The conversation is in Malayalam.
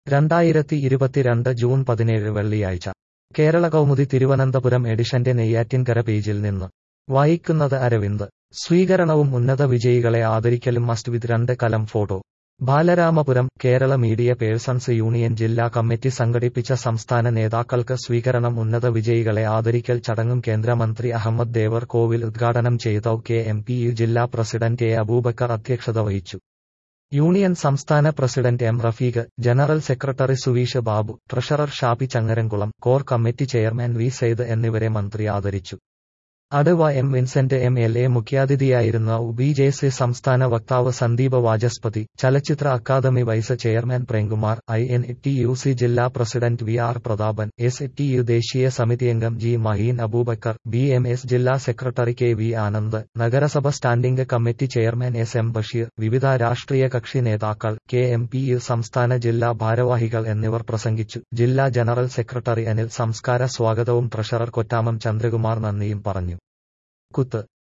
രണ്ടായിരത്തി ഇരുപത്തിരണ്ട് ജൂൺ പതിനേഴ് വെള്ളിയാഴ്ച കേരള കൗമുദി തിരുവനന്തപുരം എഡിഷന്റെ നെയ്യാറ്റിൻകര പേജിൽ നിന്ന് വായിക്കുന്നത് അരവിന്ദ് സ്വീകരണവും ഉന്നത വിജയികളെ ആദരിക്കലും മസ്റ്റ് വിത്ത് രണ്ട് കലം photo Balaramapuram Kerala media persons union ജില്ലാ കമ്മിറ്റി സംഘടിപ്പിച്ച സംസ്ഥാന നേതാക്കൾക്ക് സ്വീകരണം ഉന്നത വിജയികളെ ആദരിക്കൽ ചടങ്ങും കേന്ദ്രമന്ത്രി അഹമ്മദ് ദേവർ കോവിൽ ഉദ്ഘാടനം ചെയ്ത കെ എം പി യു ജില്ലാ പ്രസിഡന്റ് എ അബൂബക്കർ അധ്യക്ഷത വഹിച്ചു യൂണിയൻ സംസ്ഥാന president M Rafeeq general secretary Suveesh Babu treasurer Shappi Changaramkulam core committee chairman V Saeed എന്നിവരെ മന്ത്രി ആദരിച്ചു അടുവ M Vincent M L A മുഖ്യാതിഥിയായിരുന്ന ബി ജെ സി സംസ്ഥാന വക്താവ് സന്ദീപ് വാചസ്പതി ചലച്ചിത്ര academy vice chairman Premkumar I N T U C ജില്ലാ president V R Prathapan S T U ദേശീയ സമിതി അംഗം G മഹീൻ Abubakar B M S ജില്ലാ സെക്രട്ടറി കെ വി ആനന്ദ് നഗരസഭ standing committee chairman S M Basheer വിവിധ രാഷ്ട്രീയ കക്ഷി നേതാക്കൾ കെ എം പി യു സംസ്ഥാന ജില്ലാ ഭാരവാഹികൾ എന്നിവർ പ്രസംഗിച്ചു ജില്ലാ ജനറൽ സെക്രട്ടറി അനിൽ സംസ്കാര സ്വാഗതവും ട്രഷറർ കൊറ്റാമം ചന്ദ്രകുമാർ നന്ദിയും പറഞ്ഞു കുത്ത്